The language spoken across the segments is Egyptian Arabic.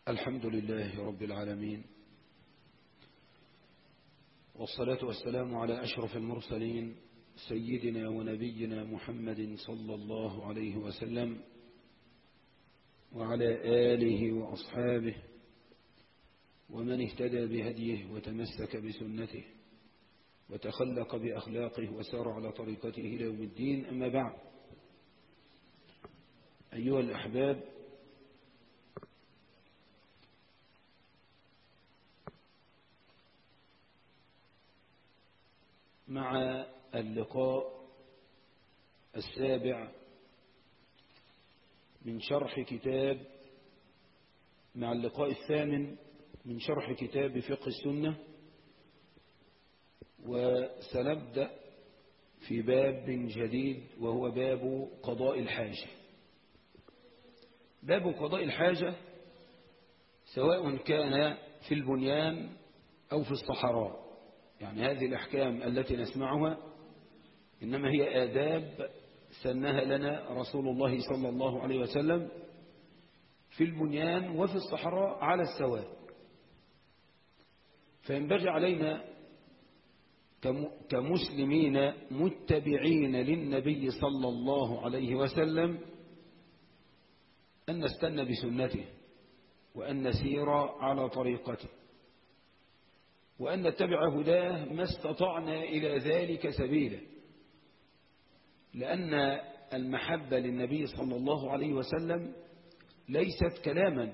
الحمد لله رب العالمين والصلاة والسلام على أشرف المرسلين سيدنا ونبينا محمد صلى الله عليه وسلم وعلى آله وأصحابه ومن اهتدى بهديه وتمسك بسنته وتخلق بأخلاقه وسار على طريقته إلى يوم الدين أما بعد أيها الأحباب مع اللقاء السابع من شرح كتاب مع اللقاء الثامن من شرح كتاب فقه السنة وسنبدأ في باب جديد وهو باب قضاء الحاجة باب قضاء الحاجة سواء كان في البنيان أو في الصحراء يعني هذه الأحكام التي نسمعها إنما هي آداب سنها لنا رسول الله صلى الله عليه وسلم في البنيان وفي الصحراء على السواء فينبغي علينا كمسلمين متبعين للنبي صلى الله عليه وسلم أن نستنى بسنته وأن نسير على طريقته وأن نتبع هداه ما استطعنا إلى ذلك سبيلا لأن المحبة للنبي صلى الله عليه وسلم ليست كلاما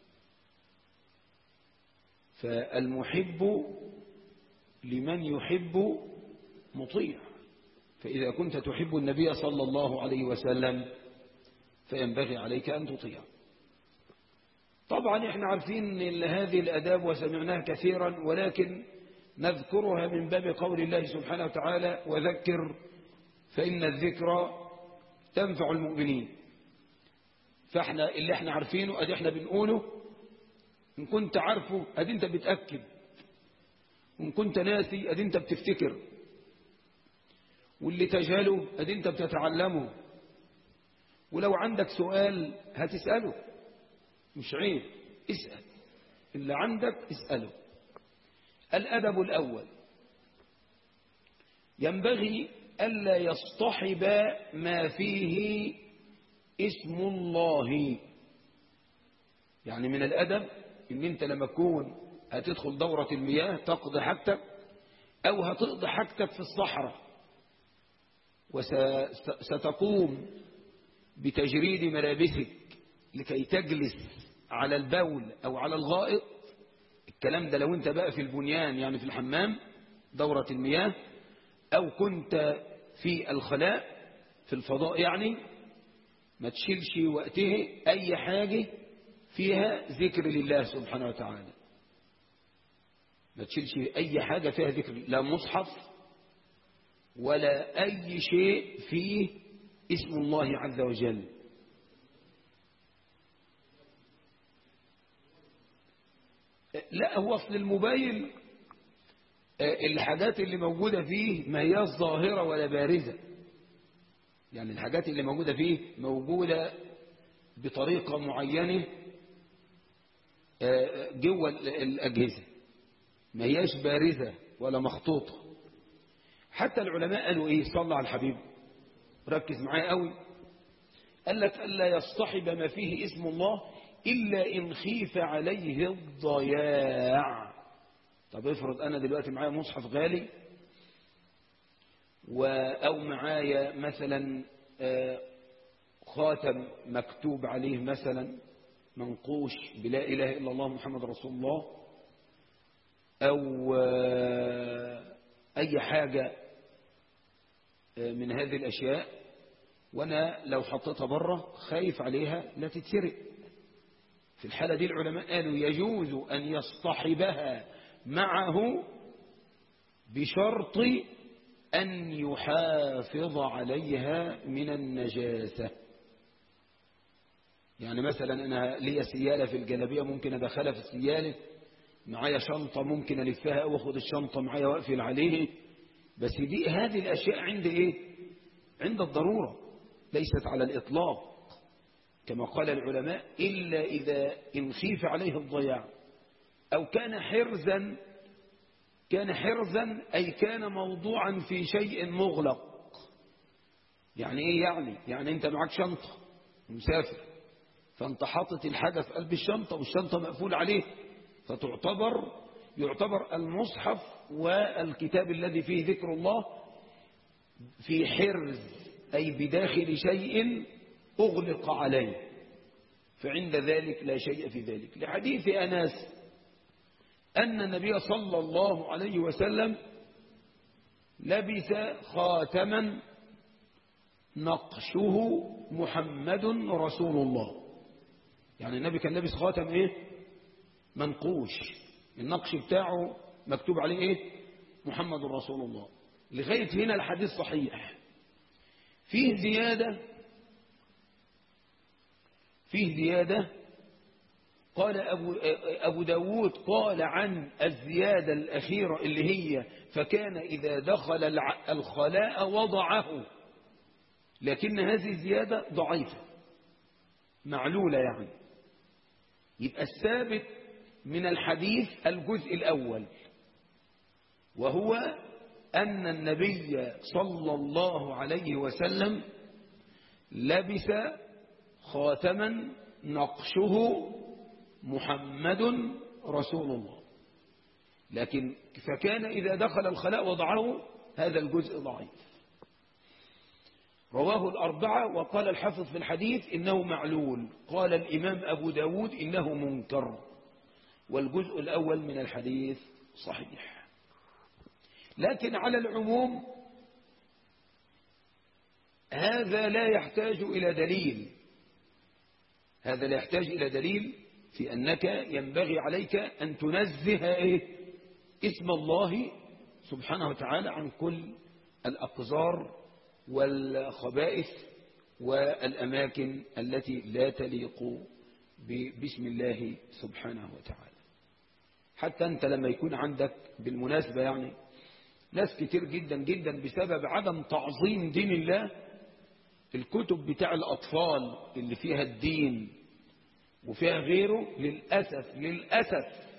فالمحب لمن يحب مطيع فإذا كنت تحب النبي صلى الله عليه وسلم فينبغي عليك أن تطيع طبعا احنا عارفين ان هذه الأداب وسمعناها كثيرا ولكن نذكرها من باب قول الله سبحانه وتعالى وذكر فإن الذكرى تنفع المؤمنين فاحنا اللي احنا عارفينه ادي احنا بنقوله ان كنت عارفه ادي انت بتأكد وان كنت ناسي ادي انت بتفتكر واللي تجهله ادي انت بتتعلمه ولو عندك سؤال هتسأله مش عيب اسأل اللي عندك اسأله الأدب الأول ينبغي ألا يصطحب ما فيه اسم الله يعني من الأدب إن أنت لما تكون هتدخل دورة المياه تقضي حاجتك أو هتقضي حاجتك في الصحراء وستقوم بتجريد ملابسك لكي تجلس على البول أو على الغائط الكلام ده لو انت بقى في البنيان يعني في الحمام دورة المياه أو كنت في الخلاء في الفضاء يعني ما تشيلش وقته أي حاجة فيها ذكر لله سبحانه وتعالى ما تشيلش أي حاجة فيها ذكر لا مصحف ولا أي شيء فيه اسم الله عز وجل لا هو أصل الموبايل الحاجات اللي موجودة فيه ما هي ظاهرة ولا بارزة يعني الحاجات اللي موجودة فيه موجودة بطريقة معينة جوه الأجهزة ما هياش بارزة ولا مخطوطة حتى العلماء قالوا ايه صلى على الحبيب ركز معايا قوي قال لك ألا يصطحب ما فيه اسم الله إلا إن خيف عليه الضياع طب افرض أنا دلوقتي معايا مصحف غالي و أو معايا مثلا خاتم مكتوب عليه مثلا منقوش بلا إله إلا الله محمد رسول الله أو أي حاجة من هذه الأشياء وأنا لو حطيتها بره خايف عليها لا تتسرق في الحالة دي العلماء قالوا يجوز أن يصطحبها معه بشرط أن يحافظ عليها من النجاسة يعني مثلا أنا لي سيالة في الجلبية ممكن أدخلها في السيالة معايا شنطة ممكن ألفها أو أخذ الشنطة معايا وأقفل عليه بس دي هذه الأشياء عند إيه عند الضرورة ليست على الإطلاق كما قال العلماء إلا إذا إن خيف عليه الضياع أو كان حرزا كان حرزا أي كان موضوعا في شيء مغلق يعني إيه يعني يعني أنت معك شنطة مسافر فأنت حاطط الحاجة في قلب الشنطة والشنطة مقفول عليه فتعتبر يعتبر المصحف والكتاب الذي فيه ذكر الله في حرز أي بداخل شيء أغلق عليه فعند ذلك لا شيء في ذلك لحديث أناس أن النبي صلى الله عليه وسلم لبس خاتما نقشه محمد رسول الله يعني النبي كان لابس خاتم ايه منقوش النقش بتاعه مكتوب عليه ايه محمد رسول الله لغاية هنا الحديث صحيح فيه زيادة فيه زيادة قال أبو, أبو داود قال عن الزيادة الأخيرة اللي هي فكان إذا دخل الخلاء وضعه لكن هذه الزيادة ضعيفة معلولة يعني يبقى الثابت من الحديث الجزء الأول وهو أن النبي صلى الله عليه وسلم لبس خاتما نقشه محمد رسول الله لكن فكان إذا دخل الخلاء وضعه هذا الجزء ضعيف رواه الأربعة وقال الحافظ في الحديث إنه معلول قال الإمام أبو داود إنه منكر والجزء الأول من الحديث صحيح لكن على العموم هذا لا يحتاج إلى دليل هذا لا يحتاج إلى دليل في أنك ينبغي عليك أن تنزه إيه؟ اسم الله سبحانه وتعالى عن كل الأقذار والخبائث والأماكن التي لا تليق باسم الله سبحانه وتعالى حتى أنت لما يكون عندك بالمناسبة يعني ناس كتير جدا جدا بسبب عدم تعظيم دين الله الكتب بتاع الأطفال اللي فيها الدين وفيها غيره للأسف للأسف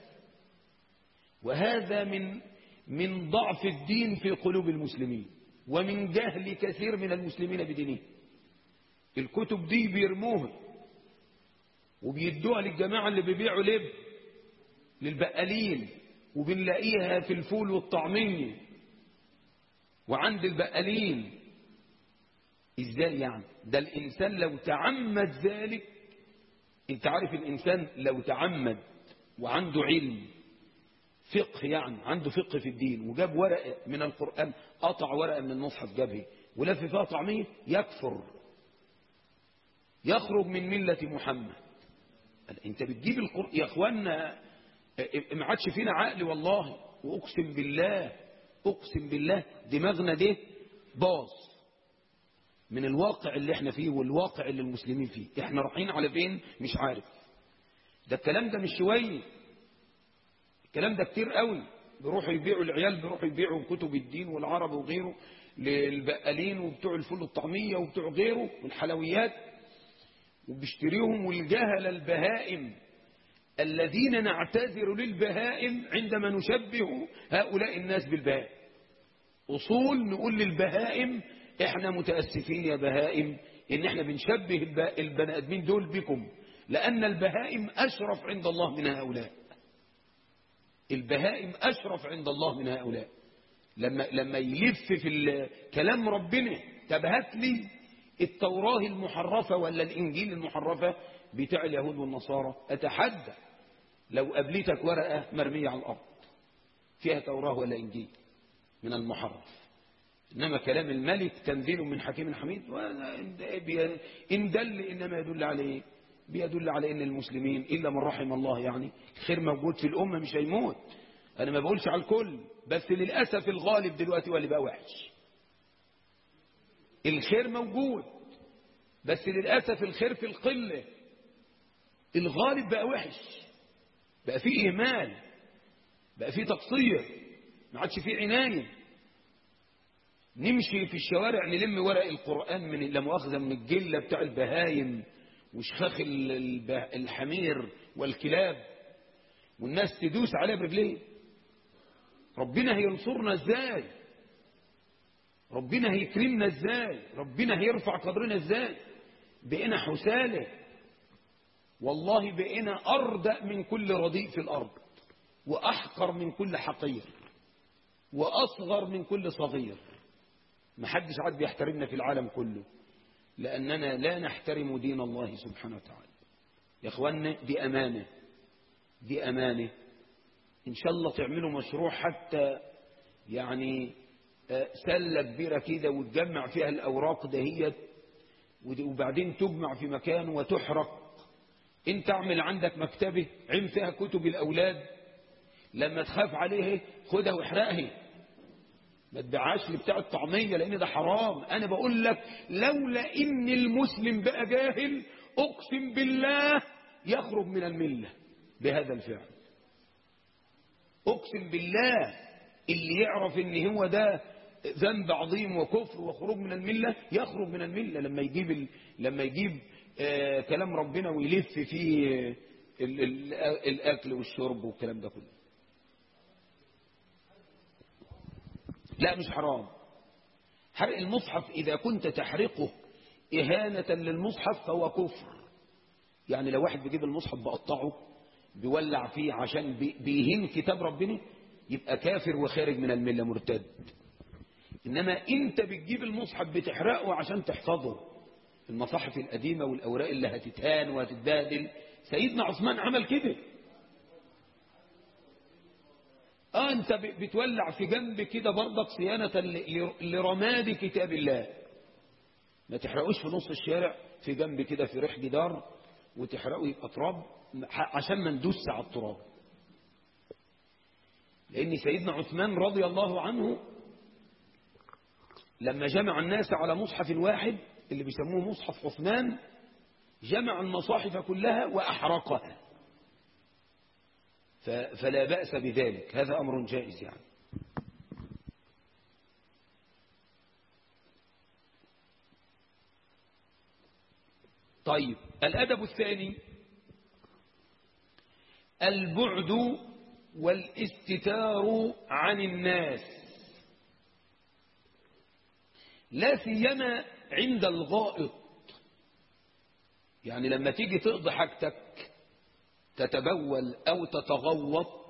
وهذا من من ضعف الدين في قلوب المسلمين ومن جهل كثير من المسلمين بدينه الكتب دي بيرموها وبيدوها للجماعة اللي بيبيعوا لب للبقالين وبنلاقيها في الفول والطعمية وعند البقالين ازاي يعني ده الانسان لو تعمد ذلك انت عارف الانسان لو تعمد وعنده علم فقه يعني عنده فقه في الدين وجاب ورقة من القرآن قطع ورقة من المصحف جابه ولف فيها طعمية يكفر يخرج من ملة محمد انت بتجيب القرآن يا اخوانا ما عادش فينا عقل والله واقسم بالله اقسم بالله دماغنا ده باظ من الواقع اللي احنا فيه والواقع اللي المسلمين فيه احنا رايحين على فين مش عارف ده الكلام ده مش شويه الكلام ده كتير قوي بيروحوا يبيعوا العيال بيروحوا يبيعوا كتب الدين والعرب وغيره للبقالين وبتوع الفول والطعميه وبتوع غيره والحلويات وبيشتريهم والجهل البهائم الذين نعتذر للبهائم عندما نشبه هؤلاء الناس بالبهائم أصول نقول للبهائم احنا متأسفين يا بهائم ان احنا بنشبه البني ادمين دول بكم لأن البهائم أشرف عند الله من هؤلاء البهائم أشرف عند الله من هؤلاء لما, لما يلف في كلام ربنا تبهت لي التوراة المحرفة ولا الإنجيل المحرفة بتاع اليهود والنصارى أتحدى لو قابلتك ورقة مرمية على الأرض فيها توراة ولا إنجيل من المحرف إنما كلام الملك تنزيل من حكيم حميد إن دل إنما يدل عليه بيدل على ان المسلمين الا من رحم الله يعني خير موجود في الامه مش هيموت انا ما بقولش على الكل بس للاسف الغالب دلوقتي هو اللي بقى وحش الخير موجود بس للاسف الخير في القله الغالب بقى وحش بقى فيه اهمال بقى فيه تقصير ما عادش فيه عنايه نمشي في الشوارع نلم ورق القران من لا مؤاخذه من الجله بتاع البهايم وشخاخ ال- الب- الحمير والكلاب والناس تدوس عليه برجليه ربنا هينصرنا ازاي ربنا هيكرمنا ازاي ربنا هيرفع قدرنا ازاي بقينا حساله والله بقينا أردأ من كل رديء في الأرض وأحقر من كل حقير وأصغر من كل صغير محدش عاد بيحترمنا في العالم كله لأننا لا نحترم دين الله سبحانه وتعالى يا أخوانا دي أمانة دي أمانة إن شاء الله تعملوا مشروع حتى يعني آه، سلة كبيرة كده وتجمع فيها الأوراق دهيت ود- وبعدين تجمع في مكان وتحرق انت اعمل عندك مكتبة عين فيها كتب الأولاد لما تخاف عليه خدها واحرقها ما تبيعهاش لبتاع الطعمية لأن ده حرام أنا بقول لك لولا إن المسلم بقى جاهل أقسم بالله يخرج من الملة بهذا الفعل أقسم بالله اللي يعرف إن هو ده ذنب عظيم وكفر وخروج من الملة يخرج من الملة لما يجيب ال... لما يجيب آه كلام ربنا ويلف فيه ال... ال... الأكل والشرب والكلام ده كله لا مش حرام حرق المصحف إذا كنت تحرقه إهانة للمصحف فهو كفر يعني لو واحد بيجيب المصحف بقطعه بيولع فيه عشان بي- بيهين كتاب ربنا يبقى كافر وخارج من الملة مرتد إنما أنت بتجيب المصحف بتحرقه عشان تحفظه المصاحف القديمة والأوراق اللي هتتهان وهتتبهدل سيدنا عثمان عمل كده اه انت ب- بتولع في جنب كده برضك صيانة ل- ل- لرماد كتاب الله ما تحرقوش في نص الشارع في جنب كده في ريح جدار وتحرقوا يبقى تراب ح- عشان ما ندوس على التراب لأن سيدنا عثمان رضي الله عنه لما جمع الناس على مصحف واحد اللي بيسموه مصحف عثمان جمع المصاحف كلها وأحرقها ف- فلا بأس بذلك هذا أمر جائز يعني طيب الأدب الثاني البعد والاستتار عن الناس لا سيما عند الغائط يعني لما تيجي تقضي حاجتك تتبول أو تتغوط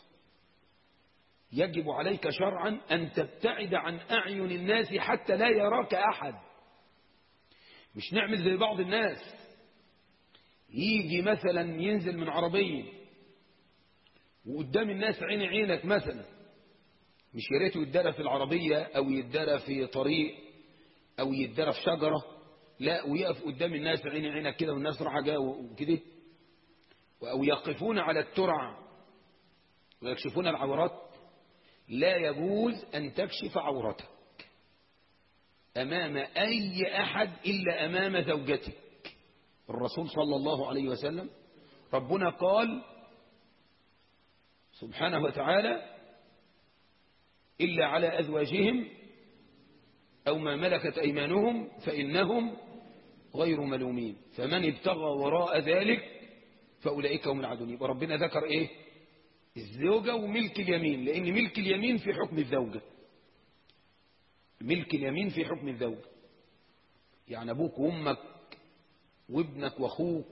يجب عليك شرعا أن تبتعد عن أعين الناس حتى لا يراك أحد مش نعمل زي بعض الناس يجي مثلا ينزل من عربية وقدام الناس عين عينك مثلا مش يا ريته يتدرى في العربية أو يتدرى في طريق أو يتدرى في شجرة لا ويقف قدام الناس عين عينك كده والناس راحة جايه وكده أو يقفون على الترع ويكشفون العورات لا يجوز أن تكشف عورتك أمام أي أحد إلا أمام زوجتك الرسول صلى الله عليه وسلم ربنا قال سبحانه وتعالى إلا على أزواجهم أو ما ملكت أيمانهم فإنهم غير ملومين فمن ابتغى وراء ذلك فأولئك هم العدون يبقى ربنا ذكر إيه الزوجة وملك اليمين لأن ملك اليمين في حكم الزوجة ملك اليمين في حكم الزوجة يعني أبوك وأمك وابنك وأخوك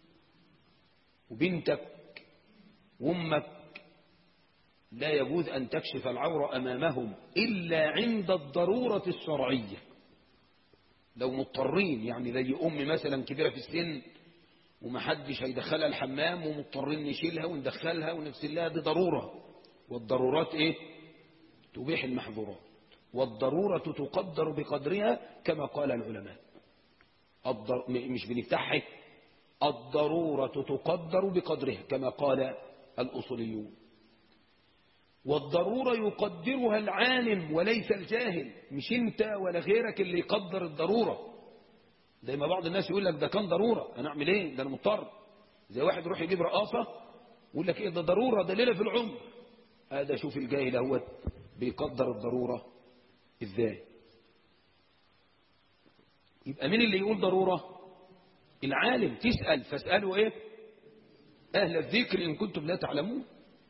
وبنتك وأمك لا يجوز أن تكشف العورة أمامهم إلا عند الضرورة الشرعية لو مضطرين يعني زي أم مثلا كبيرة في السن ومحدش هيدخلها الحمام ومضطرين نشيلها وندخلها ونغسل لها دي ضرورة والضرورات ايه تبيح المحظورات والضرورة تقدر بقدرها كما قال العلماء الضر... م- مش بنفتحها الضرورة تقدر بقدرها كما قال الأصوليون والضرورة يقدرها العالم وليس الجاهل مش انت ولا غيرك اللي يقدر الضرورة زي ما بعض الناس يقول لك ده كان ضرورة انا اعمل ايه ده انا مضطر زي واحد يروح يجيب رقاصة يقول لك ايه ده ضرورة ده ليلة في العمر هذا شوف الجاهل اهوت بيقدر الضرورة ازاي يبقى مين اللي يقول ضرورة العالم تسأل فاسألوا ايه اهل الذكر ان كنتم لا تعلمون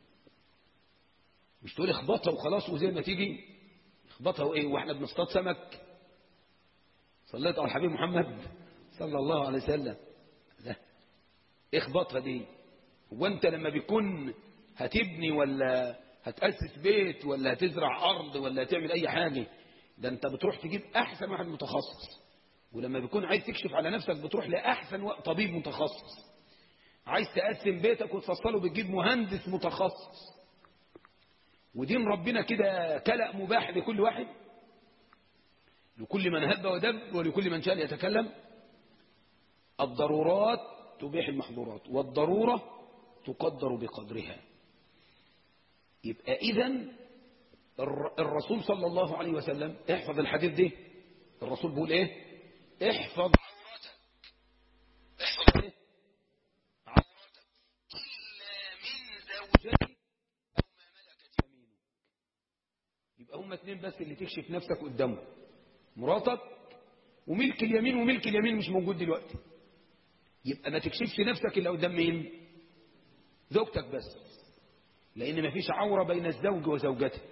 مش تقول اخبطها وخلاص وزي ما تيجي اخبطها وايه واحنا بنصطاد سمك صليت على الحبيب محمد صلى الله عليه وسلم لا اخبطها دي هو انت لما بيكون هتبني ولا هتأسس بيت ولا هتزرع أرض ولا هتعمل أي حاجة ده أنت بتروح تجيب أحسن واحد متخصص ولما بيكون عايز تكشف على نفسك بتروح لأحسن طبيب متخصص عايز تقسم بيتك وتفصله بتجيب مهندس متخصص ودين ربنا كده كلأ مباح لكل واحد لكل من هب ودب ولكل من شاء يتكلم الضرورات تبيح المحظورات والضرورة تقدر بقدرها يبقى إذا الرسول صلى الله عليه وسلم احفظ الحديث ده الرسول بيقول ايه احفظ عورتك احفظ ايه عورتك إلا من زوجتك أو ما ملكت يمينك يبقى هما اتنين بس اللي تكشف نفسك قدامهم مراتك وملك اليمين وملك اليمين مش موجود دلوقتي يبقى ما تكشفش نفسك إلا قدام مين زوجتك بس لأن ما فيش عورة بين الزوج وزوجته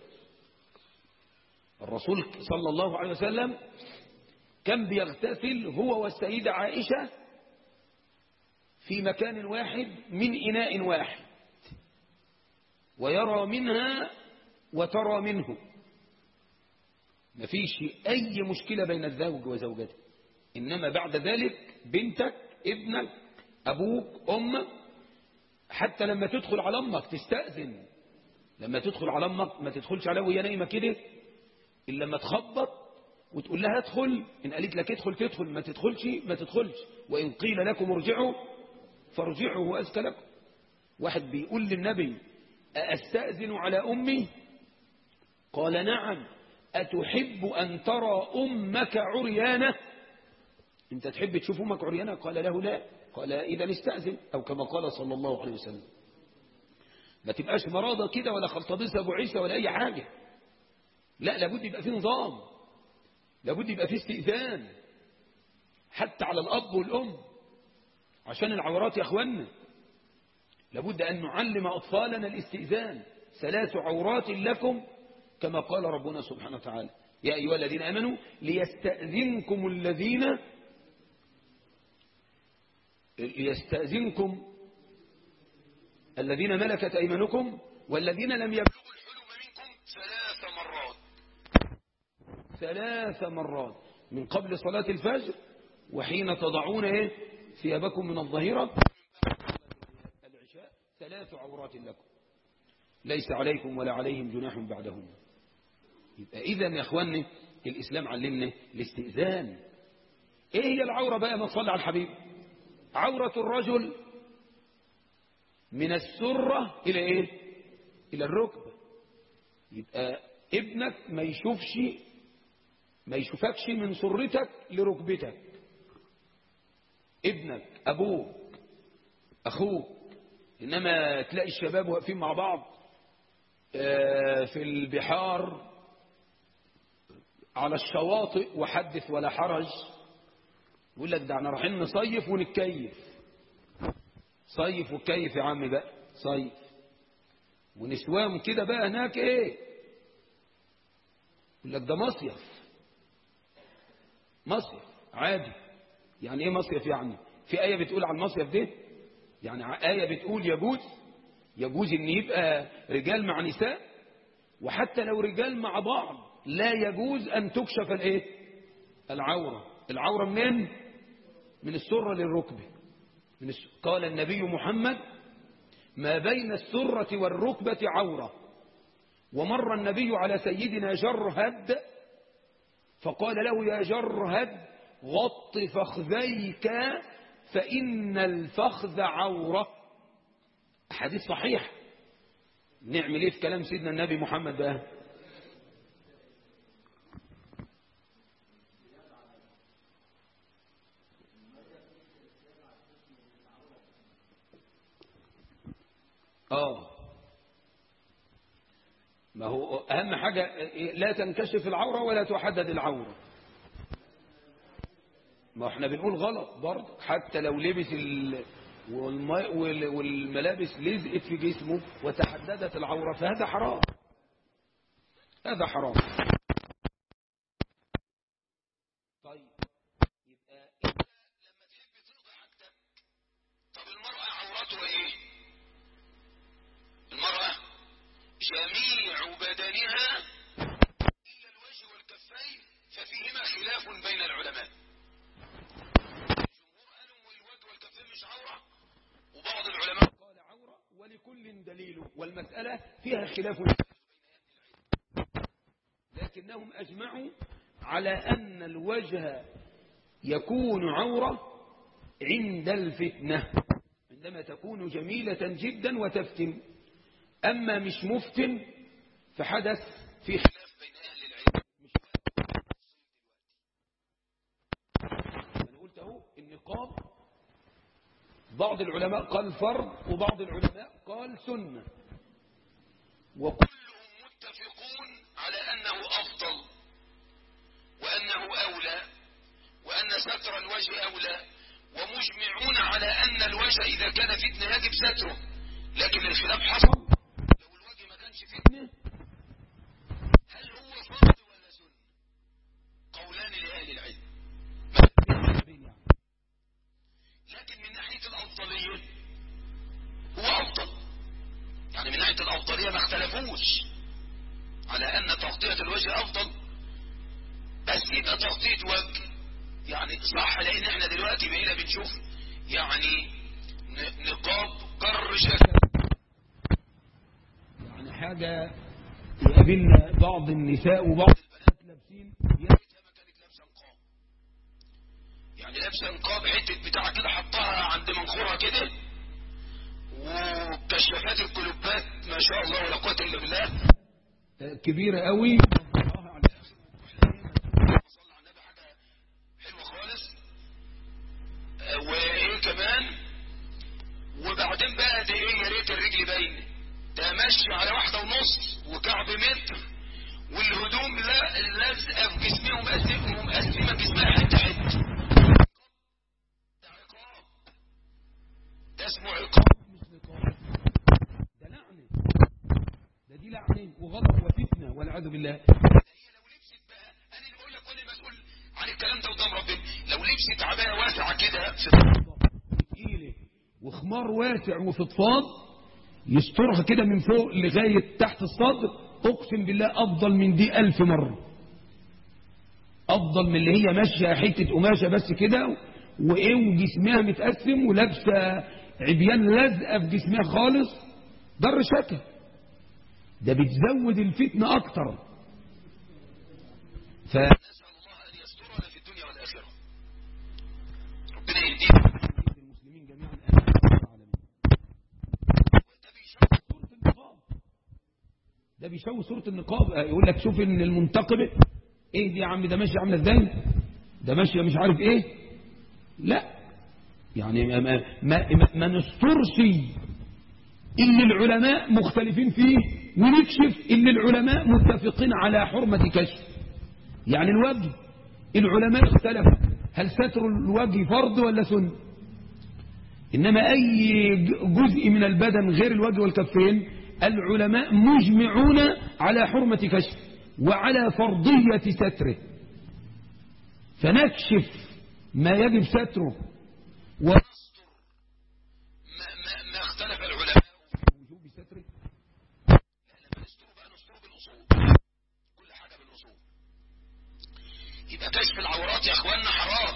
الرسول صلى الله عليه وسلم كان بيغتسل هو والسيدة عائشة في مكان واحد من إناء واحد ويرى منها وترى منه ما فيش أي مشكلة بين الزوج وزوجته إنما بعد ذلك بنتك ابنك أبوك أمك حتى لما تدخل على أمك تستأذن لما تدخل على أمك ما تدخلش عليها وهي نايمة كده إلا لما تخبط وتقول لها ادخل إن قالت لك ادخل تدخل ما تدخلش ما تدخلش وإن قيل لكم ارجعوا فارجعوا هو أزكى لكم واحد بيقول للنبي أستأذن على أمي قال نعم أتحب أن ترى أمك عريانة أنت تحب تشوف أمك عريانة قال له لا قال إذا استأذن أو كما قال صلى الله عليه وسلم ما تبقاش مرضى كده ولا خلطبيس أبو عيسى ولا أي حاجة لا لابد يبقى في نظام لابد يبقى في استئذان حتى على الأب والأم عشان العورات يا أخوانا لابد أن نعلم أطفالنا الاستئذان ثلاث عورات لكم كما قال ربنا سبحانه وتعالى يا أيها الذين أمنوا ليستأذنكم الذين ليستأذنكم الذين ملكت أيمانكم والذين لم يبلغوا الحلم منكم ثلاث مرات ثلاث مرات من قبل صلاة الفجر وحين تضعون إيه ثيابكم من الظهيرة العشاء ثلاث عورات لكم ليس عليكم ولا عليهم جناح بعدهم يبقى إذا يا أخواني الإسلام علمنا الاستئذان إيه هي العورة بقى ما تصلي على الحبيب عورة الرجل من السرة إلى إيه إلى الركبة يبقى ابنك ما يشوفش ما يشوفكش من سرتك لركبتك ابنك أبوك أخوك إنما تلاقي الشباب واقفين مع بعض في البحار على الشواطئ وحدث ولا حرج يقول لك ده احنا رايحين نصيف ونتكيف صيف وكيف يا عم بقى صيف ونسوام كده بقى هناك ايه يقول لك ده مصيف مصيف عادي يعني ايه مصيف يعني في آية بتقول على المصيف ده يعني آية بتقول يجوز يجوز ان يبقى رجال مع نساء وحتى لو رجال مع بعض لا يجوز ان تكشف الايه العورة العورة منين من السرة للركبة من الس... قال النبي محمد ما بين السرة والركبة عورة ومر النبي على سيدنا جرهد فقال له يا جرهد غط فخذيك فإن الفخذ عورة حديث صحيح نعمل ايه في كلام سيدنا النبي محمد بقى اه ما هو اهم حاجة لا تنكشف العورة ولا تحدد العورة ما احنا بنقول غلط برضه حتى لو لبس ال... والم- وال- والملابس لزقت في جسمه وتحددت العورة فهذا حرام هذا حرام طيب يبقى انت لما تحب ترضى حاجتك طب المرأة عورتها ايه المرأة جميع بدنها إلا الوجه والكفين ففيهما خلاف بين العلماء الجمهور قالوا الوجه والكفين مش عورة وبعض العلماء قال عورة ولكل دليل والمسألة فيها خلاف لكنهم أجمعوا على أن الوجه يكون عورة عند الفتنة عندما تكون جميلة جدا وتفتن أما مش مفتن فحدث في خلاف بين أهل العلم مش أنا قلت أهو النقاب بعض العلماء قال فرض وبعض العلماء قال سنة وكلهم متفقون على أنه أفضل وأنه أولى وأن ستر الوجه أولى ومجمعون على أن الوجه إذا كان فتنة يجب ستره لكن الخلاف حصل لو الوجه ما كانش فتنة هل هو فرض ولا سنة قولان لأهل العلم لكن من ناحية الأفضلية هو أفضل يعني من ناحية الأفضلية ما اختلفوش على أن تغطية الوجه أفضل بس يبقى تغطية وجه يعني صح لأن احنا دلوقتي بقينا بنشوف يعني ن- نقاب قر شكل يعني حاجة يقابلنا بعض النساء وبعض البنات لابسين يا ريتها ما كانت لابسة نقاب يعني لابسة نقاب حتة بتاع كده حطها عند منخورها كده وكشافات الكلوبات ما شاء الله ولا قوة إلا بالله كبيرة قوي صلى على النبي حاجة حلوة خالص آه، وايه كمان وبعدين بقى ده ايه يا ريت الرجل باينه ده ماشي على واحدة ونص وكعب متر والهدوم لا لازقه في جسمها ومقسمه ومقسمه جسمها حته حته ده عقاب ده اسمه عقاب مش نقاب ده لعنه ده دي لعنه وغضب وفتنه والعياذ بالله هي لو لبست بقى انا اللي بقول لك وانا مسؤول عن الكلام ده قدام ربنا لو لبست عبايه واسعه كده في تقيله وخمار واسع وفضفاض يسترها كده من فوق لغايه تحت الصدر اقسم بالله افضل من دي الف مره افضل من اللي هي ماشيه حته قماشه بس كده وايه وجسمها متقسم ولابسه عبيان لازقه في جسمها خالص ده الرشاكه ده بتزود الفتنه اكتر ف نسال الله ان يسترنا في الدنيا والاخره ربنا يهدينا المسلمين جميعا امين يا رب العالمين وده بيشوه صوره النقاب ده بيشوه صوره النقاب يقول لك شوف ان المنتقبه ايه دي يا عم ده ماشيه عامله ازاي ده ماشيه مش عارف ايه لا يعني ما ما ما, ما, ما نسترش اللي العلماء مختلفين فيه ونكشف اللي العلماء متفقين على حرمة كشف يعني الوجه العلماء اختلفوا هل ستر الوجه فرض ولا سنة إنما أي جزء من البدن غير الوجه والكفين العلماء مجمعون على حرمة كشف وعلى فرضية ستره فنكشف ما يجب ستره ونستر ما, ما, ما اختلف العلماء في وجوب ستره لا لما نستره بقى نستره بالأصول كل حاجة بالأصول يبقى كشف العورات يا اخواننا حرام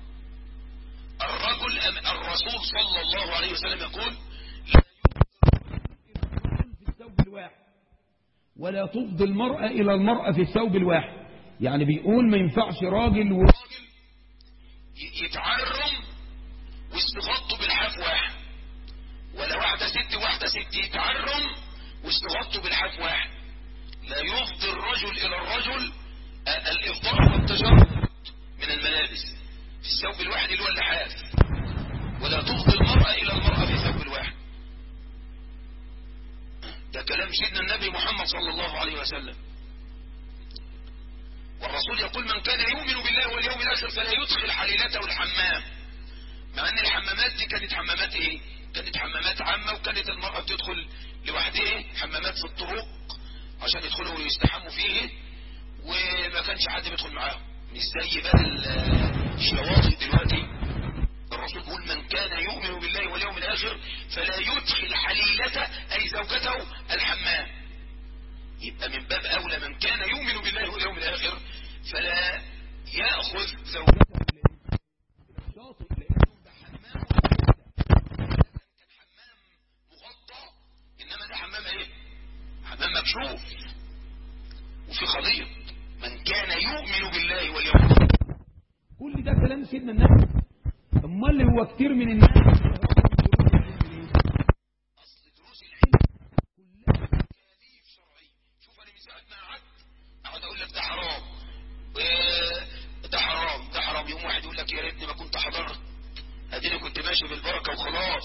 الرجل أم الرسول صلى الله عليه وسلم يقول لا يفضل في الثوب الواحد ولا تفضي المرأة إلى المرأة في الثوب الواحد يعني بيقول ما ينفعش راجل وراجل ي- يتعرم واستغطوا بالحاف واحد ولا واحدة ست واحدة ست يتعرم واستغطوا بالحاف واحد لا يفضي الرجل إلى الرجل آه، الإفضاء والتجرد من الملابس في الثوب الواحد اللي هو اللحاف ولا تفضي المرأة إلى المرأة في الثوب الواحد ده كلام سيدنا النبي محمد صلى الله عليه وسلم والرسول يقول من كان يؤمن بالله واليوم الآخر فلا يدخل حليلته الحمام مع ان الحمامات دي كانت حمامات ايه كانت حمامات عامة وكانت المرأة بتدخل لوحدها حمامات في الطرق عشان يدخلوا ويستحموا فيه وما كانش حد بيدخل معاهم مش زي بقى الشواطئ دلوقتي الرسول يقول من كان يؤمن بالله واليوم الآخر فلا يدخل حليلته أي زوجته الحمام يبقى من باب أولى من كان يؤمن بالله واليوم الآخر فلا يأخذ زوجته الشاطئ لأنه ده حمام كان حمام مغطى إنما ده حمام إيه حمام مكشوف وفي خليط من كان يؤمن بالله واليوم الآخر كل ده كلام سيدنا النبي امال اللي هو كتير من الناس اصل دروس العلم كلها تكاليف شرعيه شوف انا من ساعه ما قعدت اقعد اقول لك ده حرام ده حرام ده حرام يوم واحد يقول لك يا ريتني ما كنت حضرت اديني كنت ماشي بالبركه وخلاص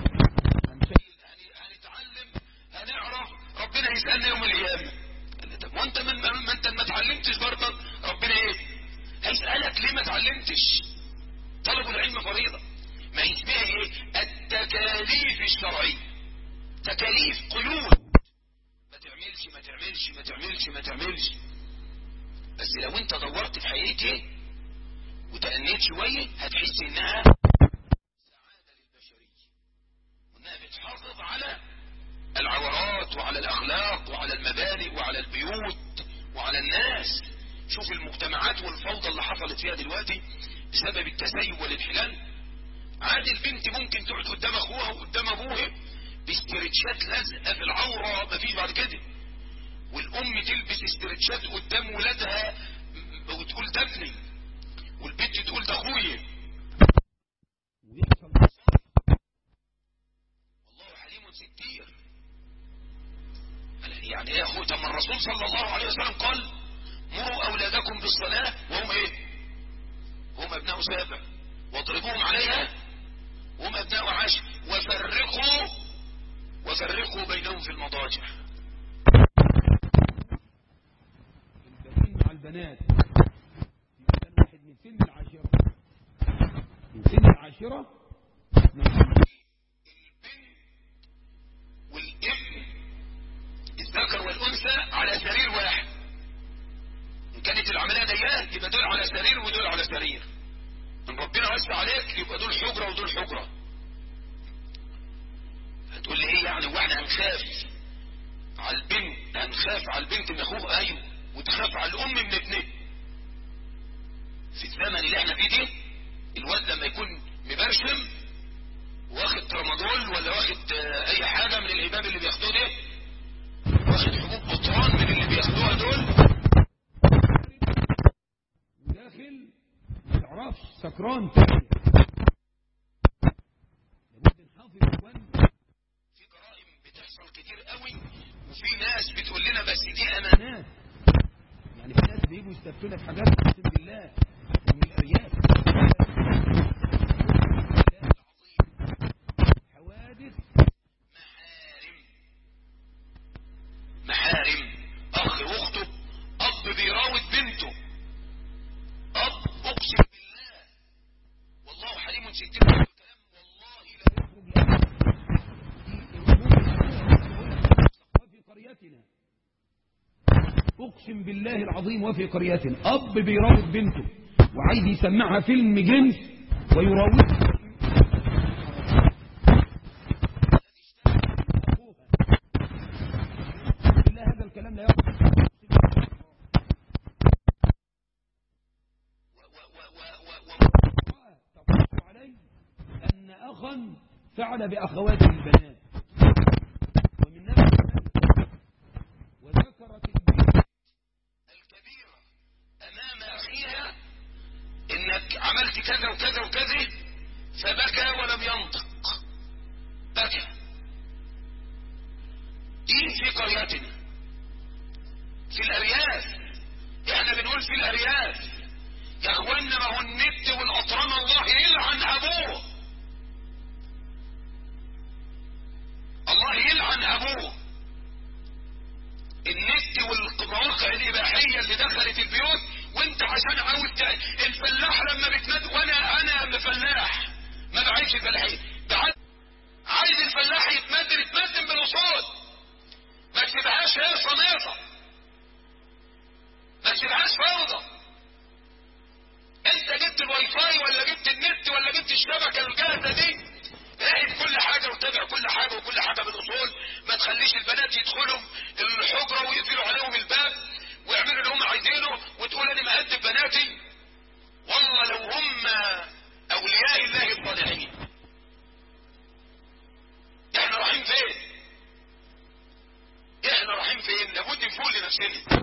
هنتعلم هنعرف ربنا يسالنا يوم القيامه طب وانت من ما انت ما اتعلمتش برضك ربنا ايه هيسالك ليه ما اتعلمتش طلب العلم فريضة ما اسمها ايه التكاليف الشرعية تكاليف قيود ما تعملش ما تعملش ما تعملش ما تعملش بس لو انت دورت في حقيقتها وتأنيت شوية هتحس انها سعادة للبشرية وانها بتحافظ على العورات وعلى الاخلاق وعلى المبادئ وعلى البيوت وعلى الناس شوف المجتمعات والفوضى اللي حصلت فيها دلوقتي بسبب التسيب والانحلال عادي البنت ممكن تقعد قدام اخوها وقدام ابوها باسترتشات لازقه في العوره مفيش بعد كده والام تلبس استرتشات قدام ولادها وتقول ده ابني والبنت تقول ده اخويا ويحصل والله حليم ستير يعني ايه يا اخويا طب ما الرسول صلى الله عليه وسلم قال مروا اولادكم بالصلاه وهم ايه هم ابناء سابع واضربوهم عليها هم ابناء عشر وفرقوا وفرقوا بينهم في المضاجع البنين مع البنات كان واحد من سن العاشرة من سن العاشرة البنت والابن الذكر والانثى على سرير واحد ان كانت العمليه ضيقه يبقى دول على سرير ودول على سرير ان ربنا وسع عليك يبقى دول حجره ودول حجره هتقول لي ايه يعني واحنا هنخاف على البنت هنخاف على البنت من اخوها ايوه وتخاف على الام من ابنها في الزمن اللي احنا فيه ده الواد لما يكون مبرشم واخد ترامادول ولا واخد اي حاجه من الهباب اللي بياخدوه ده واخد حبوب بطران من اللي بياخدوها دول وداخل ما تعرفش سكران تاني لابد نحافظ يا اخوان في جرائم بتحصل كتير قوي وفي ناس بتقول لنا بس دي امانات ناس يعني في ناس بيجوا يستفتونا في حاجات اقسم بالله من الارياف حوادث محارم محارم اخ واخته اب بيراود بنته اب اقسم بالله والله حليم ستين الكلام والله لا وفي قريتنا اقسم بالله العظيم وفي قريتنا اب بيراود بنته وعايز يسمعها فيلم جنس ويراودها بالله هذا الكلام لا يقع تقص عليه أن أخا فعل بأخواته البنات ومن نفس ذلك وذكرت البنت الكبيرة أمام أخيها إنك عملت كذا وكذا وكذا فبكى ولم ينطق بكى دين في قريتنا في الأرياف إحنا بنقول في الأرياف يا أخوانا ما هو النت والأطران الله يلعن أبوه الله يلعن أبوه النت والمواقع الإباحية اللي دخلت البيوت وانت عشان عاوز ت- الفلاح لما بتمد وانا انا فلاح ما بعيش الفلاحين بعد عايز الفلاح يتمدن يتمدن بالاصول ما تسيبهاش هي صميصه ما تسيبهاش فوضى انت جبت الواي فاي ولا جبت النت ولا جبت الشبكه الجاهزه دي راقب كل حاجه وتابع كل حاجه وكل حاجه بالاصول ما تخليش البنات يدخلوا الحجره ويقفلوا عليهم الباب ويعملوا اللي هم عايزينه وتقول انا مهدد بناتي والله لو هم اولياء الله الصالحين احنا رايحين فين احنا رايحين فين لابد نفوق لنفسنا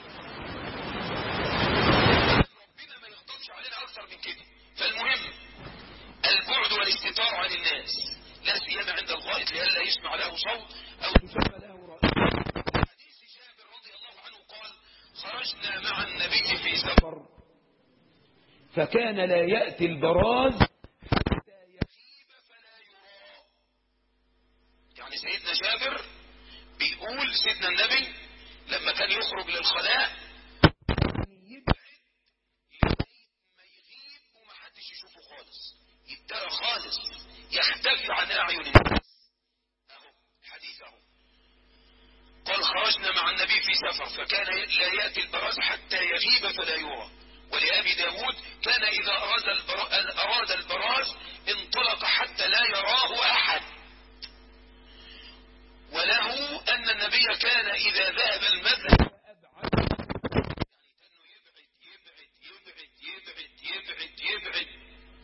ربنا ما يغضبش علينا اكثر من كده فالمهم البعد والاستتار عن الناس لا سيما عند الغائط لئلا يسمع له صوت او تسمى له رائحه حديث جابر رضي الله عنه قال خرجنا مع النبي في سفر فكان لا يأتي البراز حتى يخيب فلا يرى يعني سيدنا جابر بيقول سيدنا النبي لما كان يخرج للخلاء يبعد لغايه ما يغيب ومحدش يشوفه خالص يبتلى خالص يختفي عن اعين الناس اهو حديث اهو قال خرجنا مع النبي في سفر فكان لا يأتي البراز حتى يغيب فلا يرى ولأبي داود كان إذا أراد, البر... أراد البراز انطلق حتى لا يراه أحد وله أن النبي كان إذا ذهب المذهب يعني أنه يبعد يبعد يبعد يبعد يبعد يبعد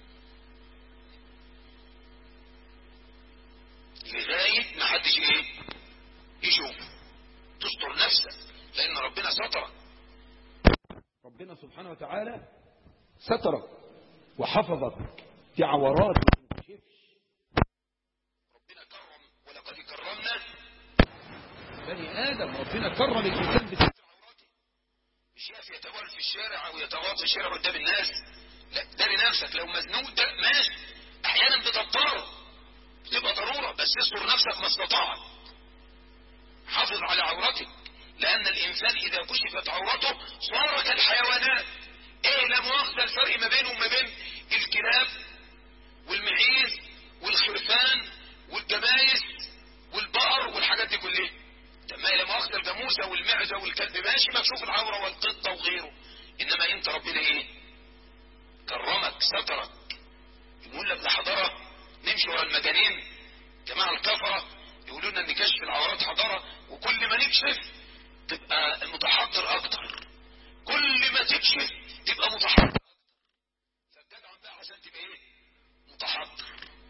لغاية ما حدش ايه يشوف تستر نفسك لأن ربنا سترك ربنا سبحانه وتعالى سترك وحفظك في عورات ما تنكشفش ربنا كرم ولقد كرمنا بني آدم ربنا كرم الإنسان بستر عورته مش يقف يتوال في الشارع او يتواطى في الشارع قدام الناس لا داري نفسك لو مزنوق ده ماشي احيانا بتضطر بتبقى ضروره بس استر نفسك ما استطاعت حافظ على عورتك لان الانسان اذا كشفت عورته صار كالحيوانات ايه لا مؤاخذه الفرق ما بينه وما بين الكلاب والمعيز والخرفان والجمايس والبقر والحاجات دي كلها طب ما هي لا مؤاخذه الجاموسه والمعزه والكلب ماشي مكشوف العوره والقطه وغيره انما انت ربنا ايه كرمك سترك يقول لك ده حضاره نمشي ورا المجانين جماعه الكفره يقولوا لنا ان كشف العورات حضاره وكل ما نكشف تبقى متحضر اكتر كل ما تكشف تبقى متحضر اكتر فالجدع بقى عشان تبقى ايه متحضر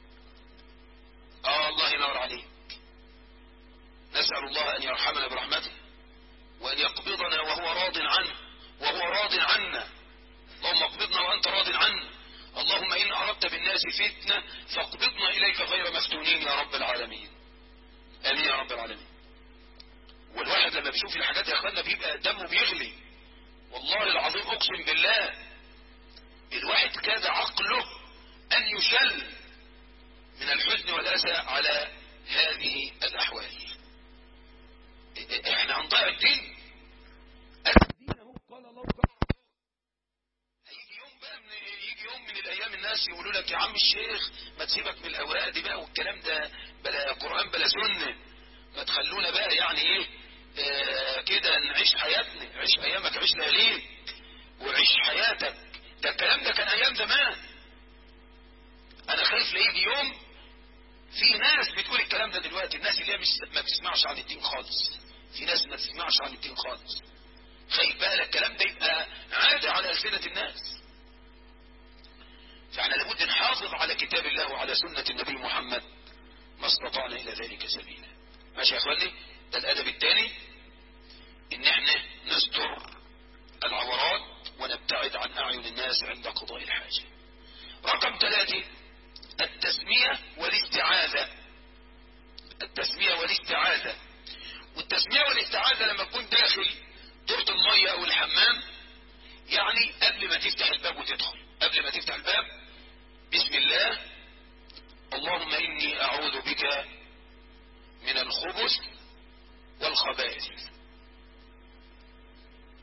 اه الله ينور عليك نسأل الله أن يرحمنا برحمته وأن يقبضنا وهو راض عنه وهو راض عنا اللهم اقبضنا وأنت راض عنا اللهم إن أردت بالناس فتنة فاقبضنا إليك غير مفتونين يا رب العالمين آمين يا رب العالمين والواحد لما بيشوف الحاجات يا أخوانا بيبقى دمه بيغلي والله العظيم أقسم بالله الواحد كاد عقله أن يشل من الحزن والأسى على هذه الأحوال احنا هنضيع الدين الدين هو قال الله تعالى هيجي يوم بقى من يجي يوم من الايام الناس يقولوا لك يا عم الشيخ ما تسيبك من الاوراق دي بقى والكلام ده بلا قران بلا سنه ما تخلونا بقى يعني ايه آه كده نعيش حياتنا عيش ايامك عيش لياليك وعيش حياتك ده الكلام ده كان ايام زمان انا خايف لا يجي يوم في ناس بتقول الكلام ده دلوقتي الناس اللي هي مش ما بتسمعش عن الدين خالص في ناس ما تسمعش عن الدين خالص خايف بقى الكلام ده يبقى عادة على ألسنة الناس فاحنا لابد نحافظ على كتاب الله وعلى سنة النبي محمد ما استطعنا إلى ذلك سبيلا ماشي يا أخواني ده الأدب الثاني إن احنا نستر العورات ونبتعد عن أعين الناس عند قضاء الحاجة رقم ثلاثة التسمية والاستعاذة التسمية والاستعاذة والتسمية والاستعاذة لما تكون داخل دورة المية او الحمام يعني قبل ما تفتح الباب وتدخل قبل ما تفتح الباب بسم الله اللهم اني اعوذ بك من الخبث والخبائث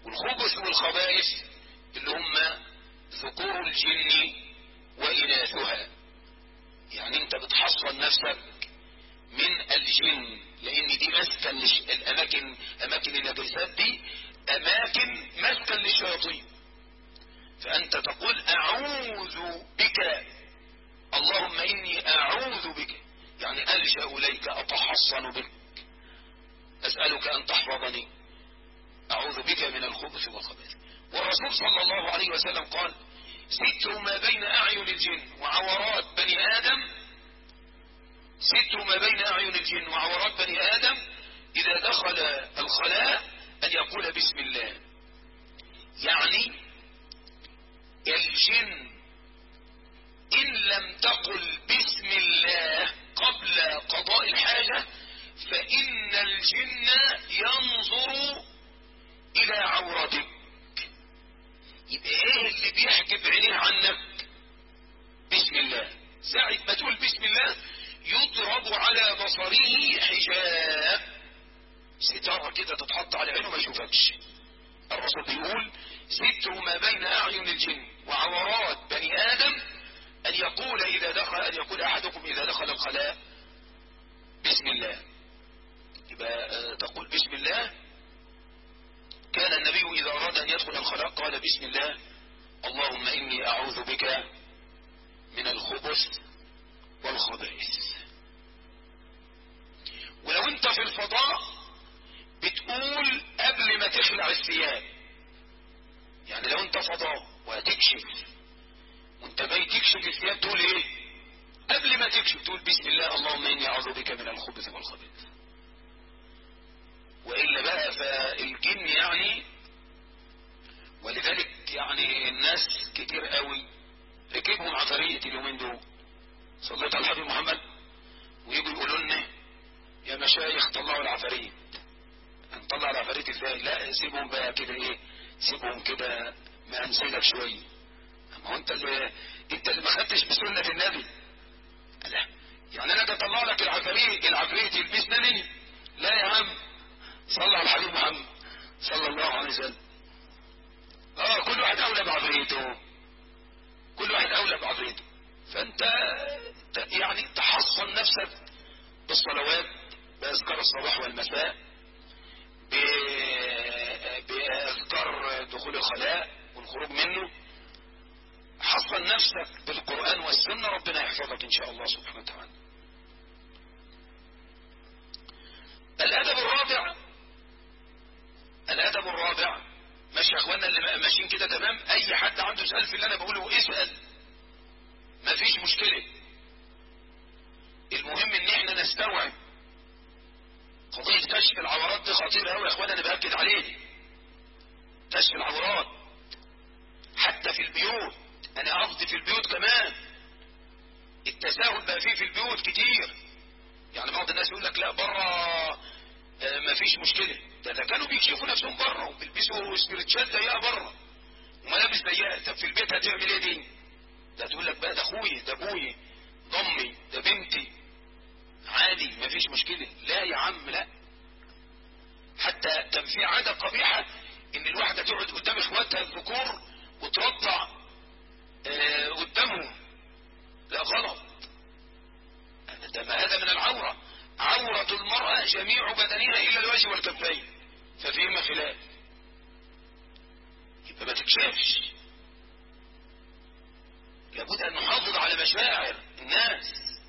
والخبث والخبائث اللي هم ذكور الجن وإناثها يعني انت بتحصن نفسك من الجن لان دي مسكن لش... الاماكن اماكن النجاسات دي اماكن مسكن للشياطين فانت تقول اعوذ بك اللهم اني اعوذ بك يعني الجا اليك اتحصن بك اسالك ان تحفظني اعوذ بك من الخبث والخبائث والرسول صلى الله عليه وسلم قال ستر ما بين اعين الجن وعورات بني ادم ستر ما بين أعين الجن وعورات بني آدم إذا دخل الخلاء أن يقول بسم الله يعني الجن إن لم تقل بسم الله قبل قضاء الحاجة فإن الجن ينظر إلى عورتك يبقى إيه اللي بيحجب عينيه عنك بسم الله ساعة ما تقول بسم الله يضرب على بصره حجاب ستارة كده تتحط على عينه ما يشوفكش الرسول بيقول ستر ما بين أعين الجن وعورات بني آدم أن يقول إذا دخل أن يقول أحدكم إذا دخل الخلاء بسم الله يبقى تقول بسم الله كان النبي إذا أراد أن يدخل الخلاء قال بسم الله اللهم إني أعوذ بك من الخبث والخبائث ولو انت في الفضاء بتقول قبل ما تخلع الثياب يعني لو انت فضاء وهتكشف وانت جاي تكشف الثياب تقول ايه قبل ما تكشف تقول بسم الله اللهم اني اعوذ بك من الخبث والخبائث والا بقى فالجن يعني ولذلك يعني الناس كتير قوي ركبهم عفاريت اليومين دول صليت على الحبيب محمد ويجوا يقولوا لنا يا مشايخ طلعوا العفاريت هنطلع العفاريت ازاي لا سيبهم بقى كده ايه سيبهم كده مأنسلك شويه ما هو انت اللي انت اللي ما خدتش بسنه النبي لا يعني انا اطلع لك العفاريت العفريت يلبسني لا يا عم صلى على الحبيب محمد صلى الله عليه وسلم اه كل واحد اولى بعفريته كل واحد اولى بعفريته فانت يعني تحصن نفسك بالصلوات بأذكار الصباح والمساء بأذكار دخول الخلاء والخروج منه حصن نفسك بالقرآن والسنة ربنا يحفظك إن شاء الله سبحانه وتعالى الأدب الرابع الأدب الرابع ماشي يا أخوانا اللي ماشيين كده تمام أي حد عنده سؤال في اللي أنا بقوله اسأل مفيش مشكلة المهم ان احنا نستوعب قضية كشف العورات دي خطيرة قوي يا اخوانا انا باكد عليه كشف العورات حتى في البيوت انا قصدي في البيوت كمان التساهل بقى فيه في البيوت كتير يعني بعض الناس يقول لك لا بره مفيش مشكلة ده ده كانوا بيكشفوا نفسهم بره وبيلبسوا سبريتشات ضيقة بره وملابس ضيقة طب في البيت هتعمل ايه دي؟ ده تقول لك بقى ده اخويا ده ابويا ضمي ده بنتي عادي مفيش مشكلة لا يا عم لا حتى كان في عادة قبيحة ان الواحدة تقعد قدام اخواتها الذكور وترضع آه قدامهم لا غلط ده ما هذا من العورة عورة المرأة جميع بدنها الا الوجه والكفين ففيهما خلاف يبقى ما تكشفش لابد ان نحافظ على مشاعر الناس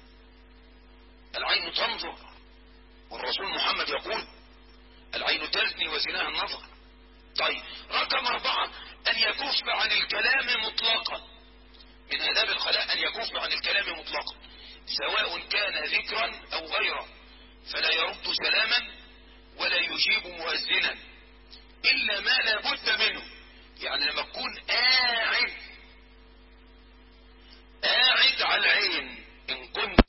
العين تنظر والرسول محمد يقول العين تزني وزناها النظر طيب رقم اربعة ان يكف عن الكلام مطلقا من اداب الخلاء ان يكف عن الكلام مطلقا سواء كان ذكرا او غيره فلا يرد سلاما ولا يجيب مؤذنا الا ما لا بد منه يعني لما تكون قاعد قاعد على العين ان كنت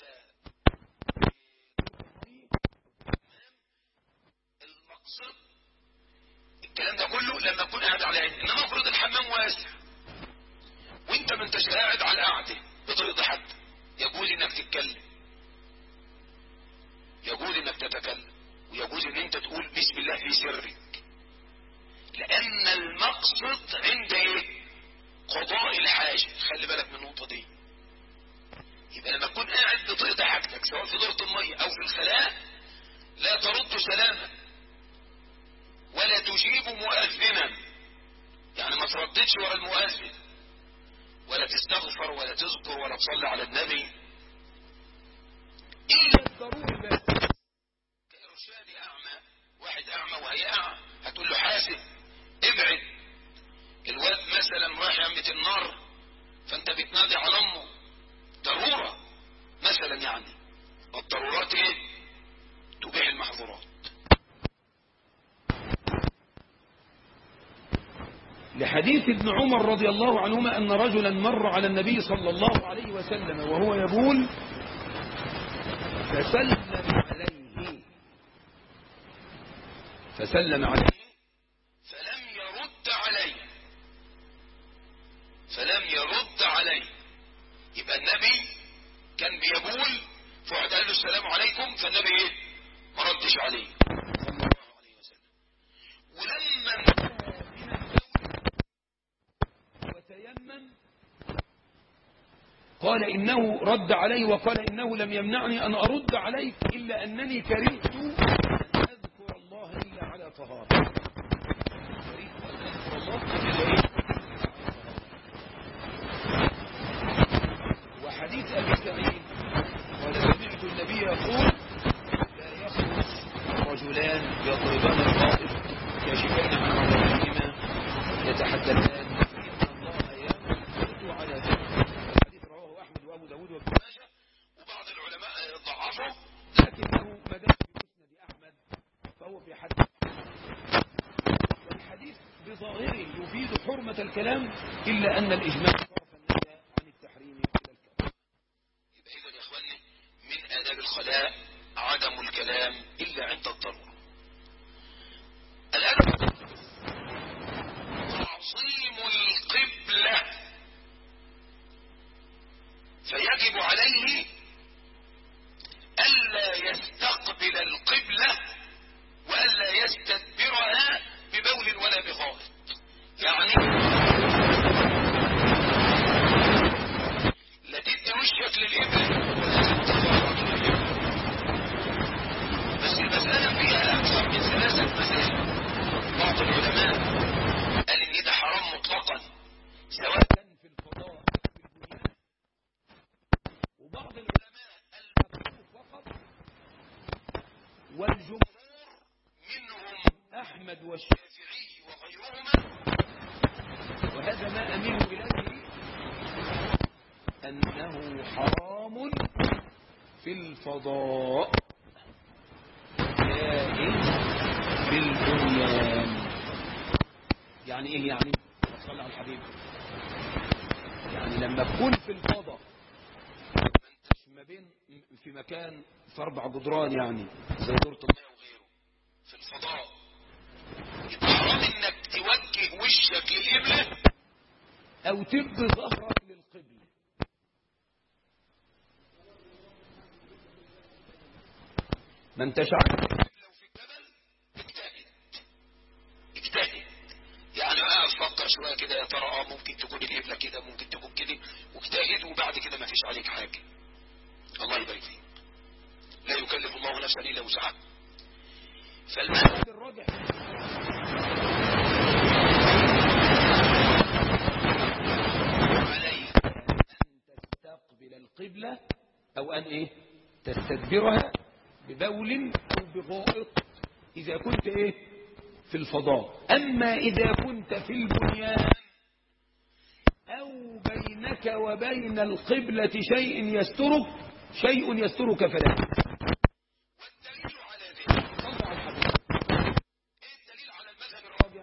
المقصد الكلام ده كله لما تكون قاعد على العين انما افرض الحمام واسع وانت ما انتش قاعد على القعده بطريقه حد يجوز انك تتكلم يجوز انك تتكلم ويجوز ان انت تقول بسم الله في سرك لأن المقصد عند إيه؟ قضاء الحاجة خلي بالك من النقطة دي يبقى لما تكون قاعد بتقضي حاجتك سواء في دورة المية أو في الخلاء لا ترد سلاما ولا تجيب مؤذنا يعني ما ترددش ورا المؤذن ولا تستغفر ولا تذكر ولا تصلي على النبي إلا الضروري بس كإرشاد أعمى واحد أعمى وهي أعمى هتقول له حاسب ابعد الواد مثلا رايح يمة النار فانت بتنادي على امه ضرورة مثلا يعني الضرورات ايه تبيح المحظورات لحديث ابن عمر رضي الله عنهما أن رجلا مر على النبي صلى الله عليه وسلم وهو يبول فسلم عليه فسلم عليه فلم يرد عليه فلم يرد عليه يبقى النبي كان بيبول فواحد قال له السلام عليكم فالنبي ايه ما ردش عليه صلى الله عليه وسلم ولما انتهى من البول وتيمم قال إنه رد عليه وقال إنه لم يمنعني أن أرد عليك إلا أنني كرهت أن أذكر الله إلا على طهارة كرهت أن أذكر الله إلا إيه؟ وحديث أبي سعيد قال سمعت النبي يقول لا يخرج رجلان يضربان الطائف كاشفين عن عوراتهما يتحدثان إن الله يموت على ذلك الحديث رواه أحمد وأبو داود وابن ماجه وبعض العلماء ضعفه لكنه ما دام في مسند أحمد فهو في حد والحديث بظاهره يفيد حرمة الكلام إلا أن الإجماع صرف النهي عن التحريم إلى الكلام يبقى إذا يا إخواني من آداب الخلاء عدم الكلام إلا عند الضرورة الأدب الخامس تعظيم القبلة فيجب عليه ألا يستقبل القبلة وألا يستدبرها ببول ولا بغائط يعني لا تدي وشك للإبل ولا تتفرج للإبل بس المسألة فيها أكثر من ثلاثة مسائل بعض العلماء قال إن ده حرام مطلقا سواء كان في الفضاء أو في البنيان وبعض العلماء المكروه فقط والجمهور منهم أحمد والشافعي الشافعي وغيرهما وهذا ما أميل إليه أنه حرام في الفضاء جائز في البنيان يعني إيه يعني صلى على الحبيب يعني لما تكون في الفضاء ما انتش ما بين في مكان في أربع جدران يعني زي دورة المياه وغيره في الفضاء يبقى حرام انك توجه وشك للقبلة أو تبدي ظهرك للقبلة ما انتش عارف لو في الجبل اجتهد اجتهد يعني اقعد افكر شويه كده يا ترى اه ممكن تكون القبله كده ممكن تكون كده واجتهد وبعد كده ما فيش عليك حاجه الله يبارك فيك لا يكلف الله نفسا الا وسعها فالمعنى الراجح عليك أن تستقبل القبلة أو أن إيه تستدبرها ببول أو بغائط إذا كنت إيه في الفضاء أما إذا كنت في البنيان أو بينك وبين القبلة شيء يسترك شيء يسترك فلا والدليل على ذلك صلى على الحبيب ايه الدليل على المذهب الرابع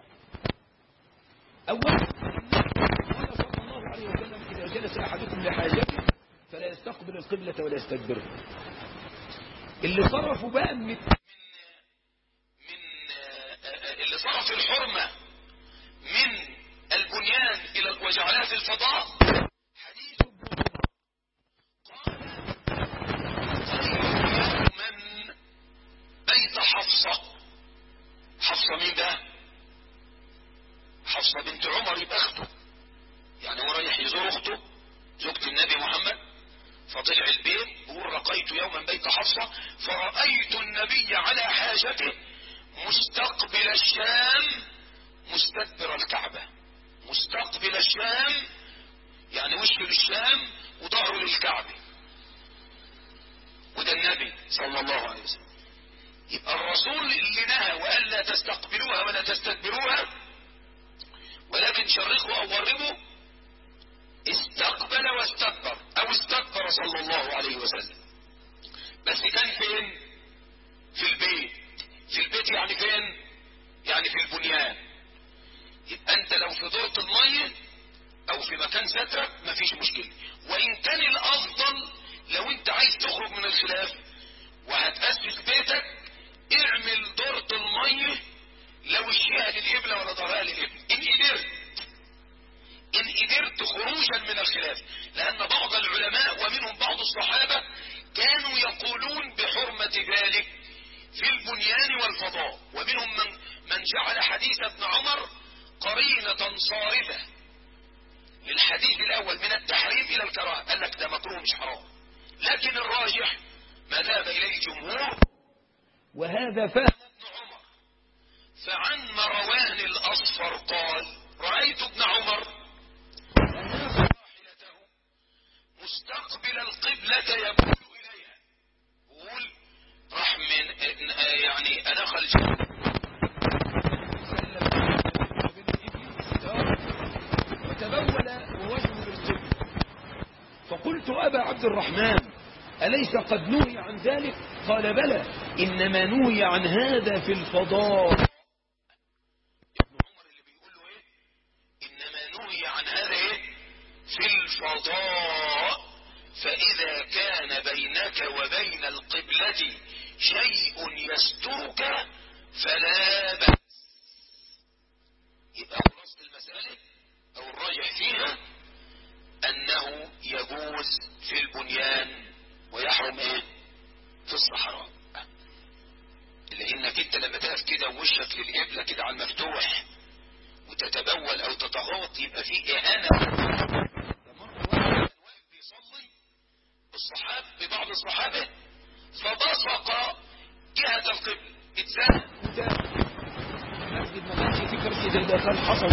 أولا قال صلى الله عليه وسلم إذا جلس أحدكم لحاجته فلا يستقبل القبلة ولا يستدبرها اللي صرفوا بقى من من آه، آه، اللي صرف الحرمة من البنيان إلى وجعلها في الفضاء حديث ابن عمر قال خير من بيت حفصة حفصة مين ده فرأيت النبي على حاجته مستقبل الشام مستدبر الكعبة مستقبل الشام يعني وشه للشام وظهره للكعبة وده النبي صلى الله عليه وسلم يبقى الرسول اللي نهى وقال لا تستقبلوها ولا تستدبروها ولكن شرقوا او غربوا استقبل واستكبر او استكبر صلى الله عليه وسلم بس كان فين في البيت في البيت يعني فين يعني في البنيان يبقى انت لو في دورة المية او في مكان سترك مفيش مشكلة وان كان الافضل لو انت عايز تخرج من الخلاف وهتأسس بيتك اعمل دورة المية لو الشيها للقبلة ولا ظهرها للقبلة ان قدرت ان قدرت خروجا من الخلاف لان بعض العلماء ومنهم بعض الصحابة كانوا يقولون بحرمة ذلك في البنيان والفضاء ومنهم من, من جعل حديث ابن عمر قرينة صارفة للحديث الاول من التحريم الى الكراهه قال لك ده مكروه مش حرام لكن الراجح ما ذهب اليه الجمهور وهذا فهم ابن عمر فعن مروان الاصفر قال رايت ابن عمر أناخ راحلته مستقبل القبلة يقول إليها يقول راح من يعني أناخ الجنة وتبول ووجهه للقبلة فقلت أبا عبد الرحمن أليس قد نهي عن ذلك قال بلى إنما نهي عن هذا في الفضاء ابن عمر اللي بيقول له ايه انما نهي عن هذا ايه في الفضاء فاذا كان بينك وبين القبلة شيء يسترك فلا بأس يبقى خلاصة المسألة او الراجح فيها انه يجوز في البنيان ويحرم ايه في الصحراء لانك انت لما تقف كده ووشك للقبلة كده على المفتوح وتتبول او تتغوط يبقى في اهانة ده مرة واحد كان واقف بيصلي الصحاب ببعض الصحابة فبصق جهة القبلة اتزنق المسجد ما كانش فيه كرسي زي ده كان حصل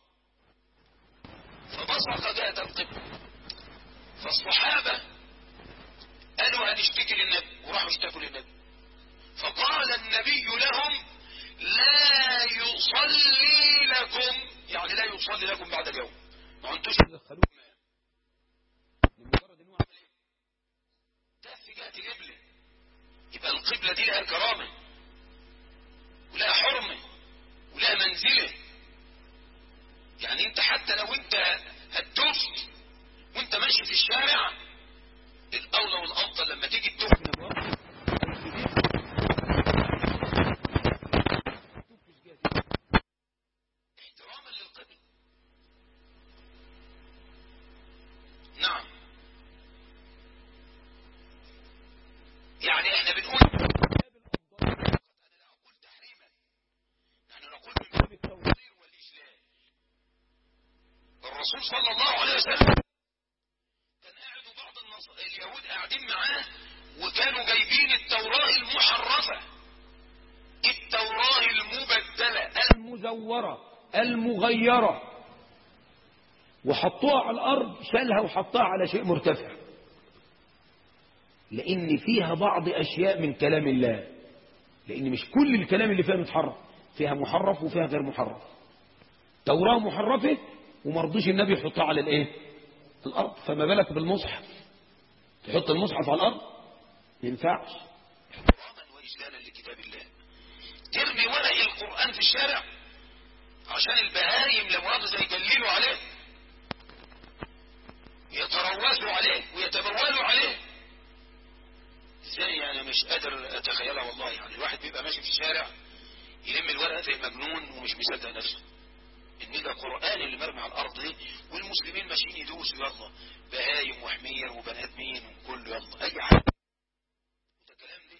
فبصق جهة القبلة فالصحابة قالوا هنشتكي للنبي وراحوا اشتكوا للنبي فقال النبي لهم لا يصلي لكم يعني لا يصلي لكم بعد اليوم ما انتوش دخلوه لمجرد ان هو عمل ايه ده في جهة القبلة يبقى القبلة دي لها كرامة ولها حرمة ولها منزلة يعني انت حتى لو انت هتدف وانت ماشي في الشارع الاولى والافضل لما تيجي تدف من الوقت احتراما للقبل نعم يعني احنا بنقول انا لا اقول تحريما نحن نقول من باب التوضير والاجلال الرسول صلى الله عليه وسلم كان قاعد وبعض النص... اليهود قاعدين معاه وكانوا جايبين التوراة المحرفة التوراة المبدلة المزورة المغيرة وحطوها على الأرض شالها وحطها على شيء مرتفع لأن فيها بعض أشياء من كلام الله لأن مش كل الكلام اللي فيها متحرف فيها محرف وفيها غير محرف توراة محرفة ومرضوش النبي يحطها على الايه الأرض فما بالك بالمصحف تحط المصحف على الأرض ما ينفعش احتراما واجلالا لكتاب الله ترمي ورق القرآن في الشارع عشان البهايم لو مؤاخذة يجللوا عليه يتروسوا عليه ويتبولوا عليه ازاي يعني مش قادر اتخيلها والله يعني الواحد بيبقى ماشي في الشارع يلم الورقة زي مجنون ومش مصدق نفسه ان ده قرآن اللي مرمي على الارض دي والمسلمين ماشيين يدوسوا يلا بهايم وحمير وبنات مين وكله يلا اي حاجة ده كلام دي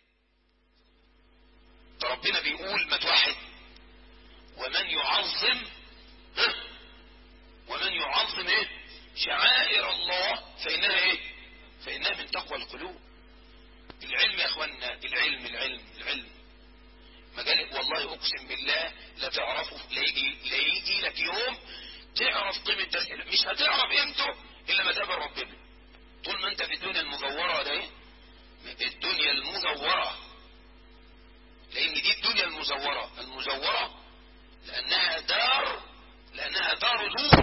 ده ربنا بيقول ما توحد ومن يعظم ها؟ ومن يعظم ايه شعائر الله فإنها ايه فإنها من تقوى القلوب العلم يا اخوانا العلم العلم العلم ما قال والله اقسم بالله لا تعرفه لا يجي, لا يجي لك يوم تعرف قيمة درس العلم مش هتعرف قيمته الا ما تقابل ربنا طول ما انت في الدنيا المزورة ده ايه الدنيا المزورة لان دي الدنيا المزورة المزورة لانها دار لانها دار زور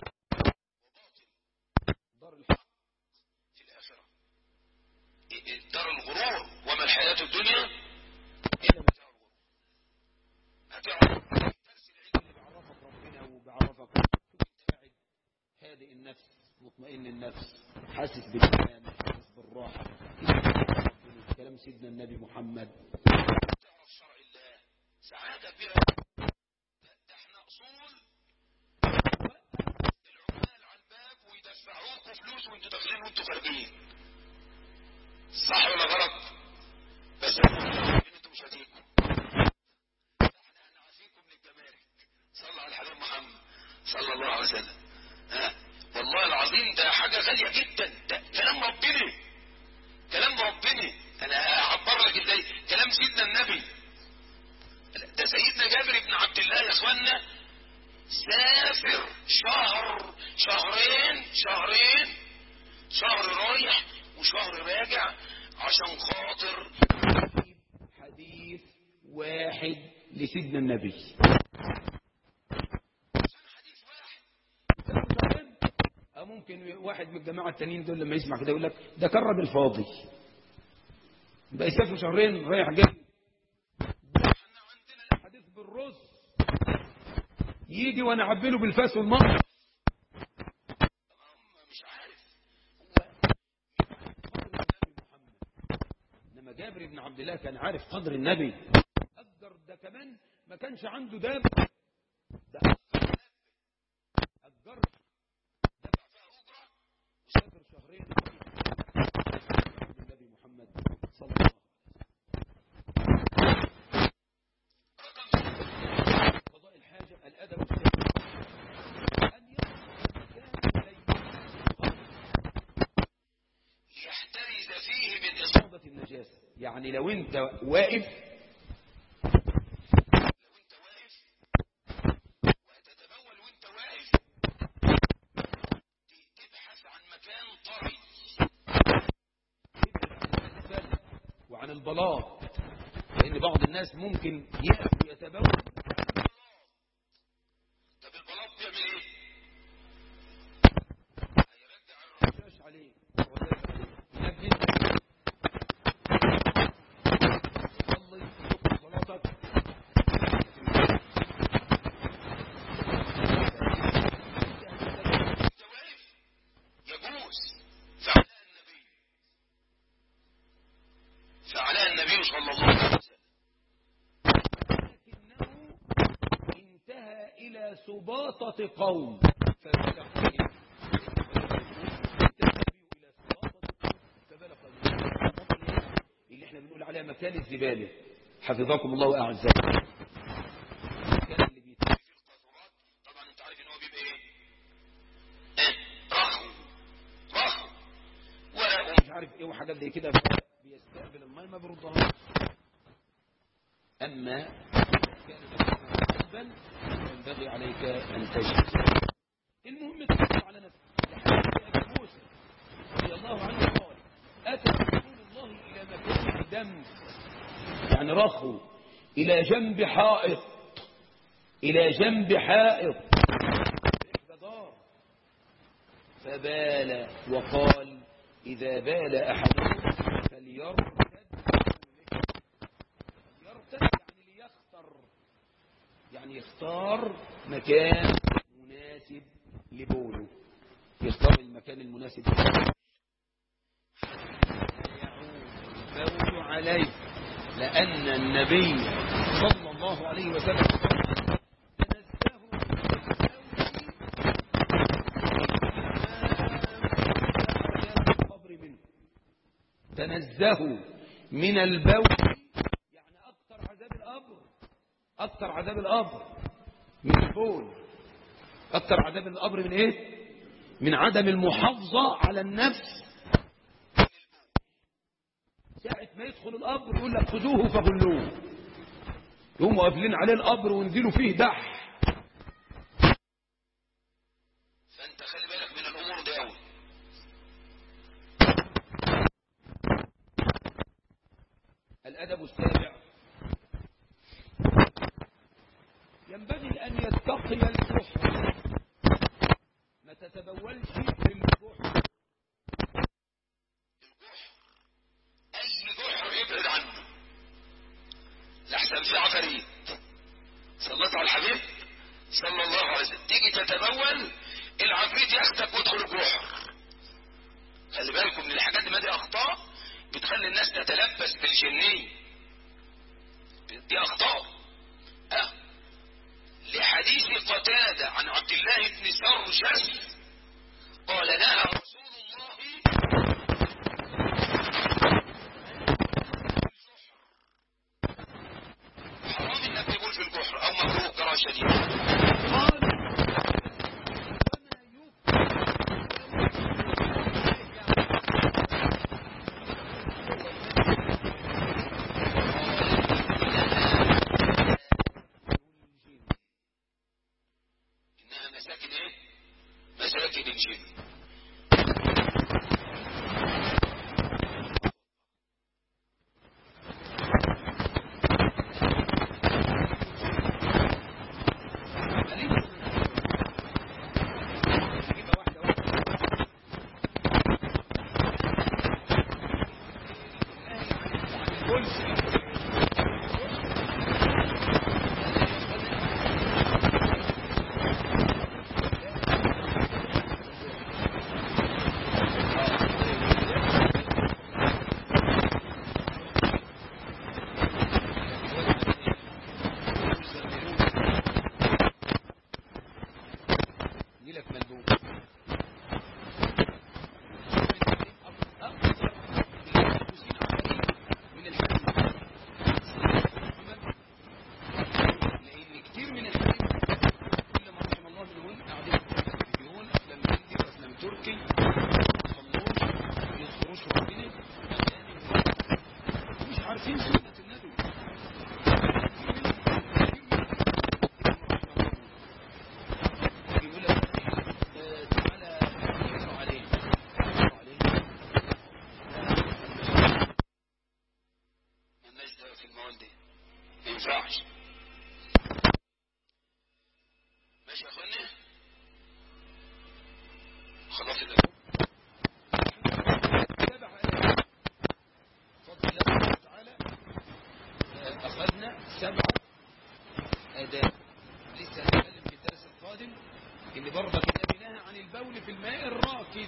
دار الحق في الآخرة دار الغرور وما الحياة الدنيا إلا متاع الغرور هتعرف درس العلم اللي بيعرفك ربنا وبيعرفك شوف انت قاعد هادئ النفس مطمئن النفس حاسس بالامان حاسس بالراحه كلام سيدنا النبي محمد تعرف شرع الله سعادة كبيرة ده ده احنا أصول العمال على الباب ويدفعوكوا فلوس وانتوا داخلين وانتوا خارجين صح ولا غلط؟ بس ان انتوا مش هتيجوا احنا هنعافيكم من الجمارك صلى على الحبيب محمد صلى الله عليه وسلم ها والله العظيم ده حاجة غالية جدا ده كلام ربنا كلام ربنا انا هعبر لك ازاي كلام سيدنا النبي ده سيدنا جابر بن عبد الله يا اخوانا سافر شهر شهرين شهرين شهر رايح وشهر راجع عشان خاطر حديث واحد لسيدنا النبي عشان حديث واحد أو ممكن واحد من الجماعة التانيين دول لما يسمع كده يقول لك ده كان راجل فاضي بقى يسافر شهرين رايح جاي احنا عندنا حديث بالرز يجي وانا اعبله بالفاس والماء هم مش عارف انما جابر بن عبد الله كان عارف قدر النبي اجر ده كمان ما كانش عنده داب ده اجر دفع فيها اجره وسافر شهرين النبي محمد صلى الله عليه وسلم قضاء الحاجه الادب الثاني ان يصل مكان ليس يحترز فيه من إصابة إصابة النجاسة يعني لو أنت واقف لو انت واقف وهتتبول وانت واقف ت- تبحث عن مكان طري الزبالة وعن البلاط لأن بعض الناس ممكن يأتي ويتبول طب البلاط بيعمل ايه؟ هيرجع الرمل الرشاش عليه وذلك عليه ينجز تصلي تدخل صلاتك انت واقف يجوز فعلها النبي فعلها النبي صلى الله عليه وسلم لكنه انتهى إلى سباطة قوم فبلغ بهم انتهى النبي إلى سباطة قوم فبلغ بهم اللي احنا بنقول عليها مكان الزبالة حفظكم الله وأعزكم المكان اللي بيتم في القاذورات طبعا انت عارف ان هو بيبقى ايه؟ اه رخو رخو ورق مش عارف ايه وحاجات زي كده بيستقبل الماء ما بيردهاش اما كان حسبا ينبغي عليك ان تجد المهم تحكم على نفسك لحديث ابي موسى رضي الله عنه قال اتى رسول الله الى مكان دم يعني رخو الى جنب حائط الى جنب حائط إحدى دار فبال وقال إذا بال أحدكم فليرتد يرتد يعني ليختر يعني يختار مكان مناسب لبوله يختار المكان المناسب لبوله يعود البول عليه لأن النبي صلى الله عليه وسلم قال تنزهوا تنزهوا من البول يعني أكثر عذاب الأمر أكثر عذاب الأمر من البول أكثر عذاب الأمر من إيه؟ من عدم المحافظة على النفس ساعة ما يدخل القبر يقول لك خذوه فغلوه يقوموا قافلين عليه القبر وينزلوا فيه دح فانت خلي بالك من الامور دي قوي الأدب السابع ينبغي أن يتقي الجحر ما تتبولش في الجحر اي جحر ابعد عنه لحسن في عفاريت صليت على الحبيب صلى الله عليه وسلم تيجي تتبول العفريت ياخدك ويدخل الجحر خلي بالكم من الحاجات دي ما دي اخطاء بتخلي الناس تتلبس بالجنين دي اخطاء أه. لحديث قتادة عن عبد الله بن سرجس قال نهى رسول الله حرام انك تقول في الجحر او مكروه كراهه شديده قال انها مساكن ايه مساكن الجن يجيلك ملبوس من الحديث لان كتير من الحديث كل ما رحم الله منهن قاعدين يقول افلام هندي وافلام تركي يصلوش ما يذكروش ربنا مش عارفين سنه النبي يقول لك آه، تعالى اقرا عليه اقرا عليه مالناش دعوه في الموال دي ما ينفعش ماشي يا اخوانا خلاص الأول. سبع آيات بفضل الله سبحانه وتعالى آه، أخذنا سبع آداب لسه هنتكلم في الدرس القادم إن برضك النبي نهى عن البول في الماء الراكد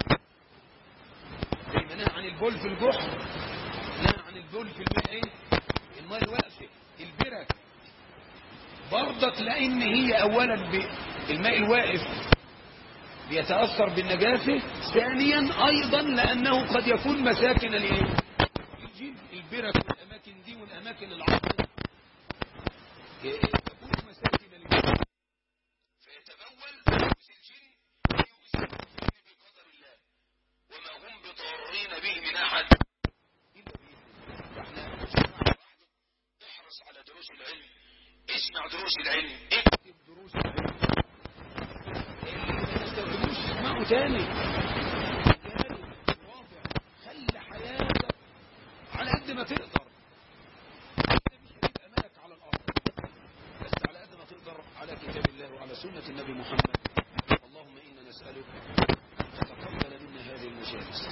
زي ما نهى عن البول في الجحر نهى عن البول في الماء إيه؟ الماء الواقفة البرك برضك لأن هي أولا ب- الماء الواقف بيتأثر بالنجاسة ثانيا أيضا لأنه قد يكون مساكن الإيه؟ الجن البرك والأماكن دي والأماكن العظيمة إيه، تكون مساكن الجن فيتبول يؤذي الجن ويؤذي المؤمنين بقدر الله وما هم بضارين به من احد إلا بإذن الله. فاحنا جماعة واحدة احرص على دروس العلم اسمع دروس العلم اكتب اكتب دروس العلم اللي ما تستخدموش اسمعوا تاني جاري، واضع. خلي حياتك على قد ما تقدر انت مش هتبقى ملك على الارض بس على قد ما تقدر على كتاب الله وعلى سنة النبي محمد اللهم انا نسألك أن تتقبل منا هذه المجالس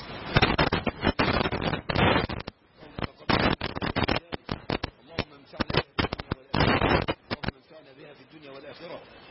اللهم تقبل منا هذه المجالس. اللهم انفعنا بها في الدنيا والآخرة اللهم انفعنا بها في الدنيا والآخرة